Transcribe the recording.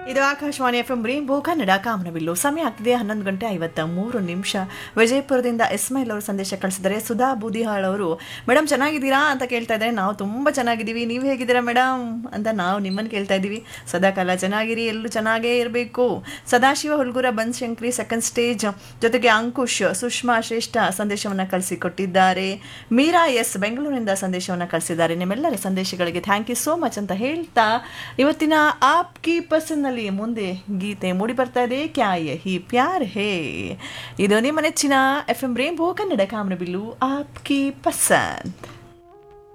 ಇದು Akashvani F M rainbow Kannada Kamanabillu ಸಮಯ ಆಗ್ತಿದೆ ಹನ್ನೊಂದು ಗಂಟೆ ಐವತ್ತ ಮೂರು ನಿಮಿಷ ವಿಜಯಪುರದಿಂದ ಇಸ್ಮಾಯಿಲ್ ಅವರು ಸಂದೇಶ ಕಳಿಸಿದ್ದಾರೆ ಸುಧಾ ಬೂದಿಹಾಳ್ ಅವರು ಮೇಡಮ್ ಚೆನ್ನಾಗಿದ್ದೀರಾ ಅಂತ ಕೇಳ್ತಾ ಇದ್ದಾರೆ ನಾವು ತುಂಬ ಚೆನ್ನಾಗಿದ್ದೀವಿ ನೀವು ಹೇಗಿದ್ದೀರಾ ಮೇಡಮ್ ಅಂತ ನಾವು ನಿಮ್ಮನ್ನು ಕೇಳ್ತಾ ಇದ್ದೀವಿ ಸದಾಕಾಲ ಚೆನ್ನಾಗಿರಿ ಎಲ್ಲರೂ ಚೆನ್ನಾಗೇ ಇರಬೇಕು ಸದಾಶಿವ ಹುಲ್ಗುರ ಬನ್ಶಂಕ್ರಿ ಸೆಕೆಂಡ್ ಸ್ಟೇಜ್ ಜೊತೆಗೆ ಅಂಕುಶ್ ಸುಷ್ಮಾ ಶ್ರೇಷ್ಠ ಸಂದೇಶವನ್ನು ಕಳಿಸಿಕೊಟ್ಟಿದ್ದಾರೆ ಮೀರಾ ಎಸ್ ಬೆಂಗಳೂರಿನಿಂದ ಸಂದೇಶವನ್ನು ಕಳಿಸಿದ್ದಾರೆ ನಿಮ್ಮೆಲ್ಲರ ಸಂದೇಶಗಳಿಗೆ ಥ್ಯಾಂಕ್ ಯು ಸೋ ಮಚ್ ಅಂತ ಹೇಳ್ತಾ ಇವತ್ತಿನ ಆಪ್ ಕಿ ಪಸನ್ನಲ್ಲಿ ಮುಂದೆ ಗೀತೆ ಮೂಡಿ ಬರ್ತಾ ಇದೆ ಕ್ಯಾ ಯೆ ಹಿ ಪ್ಯಾರ್ ಹೇ ಇದು ನಿಮ್ಮ ನೆಚ್ಚಿನ ಎಫ್ ಎಂ ರೇಂಬೋ ಕನ್ನಡ ಕಾಮನಬಿಲ್ಲು ಆಪ್ ಕಿ ಪಸಂದ್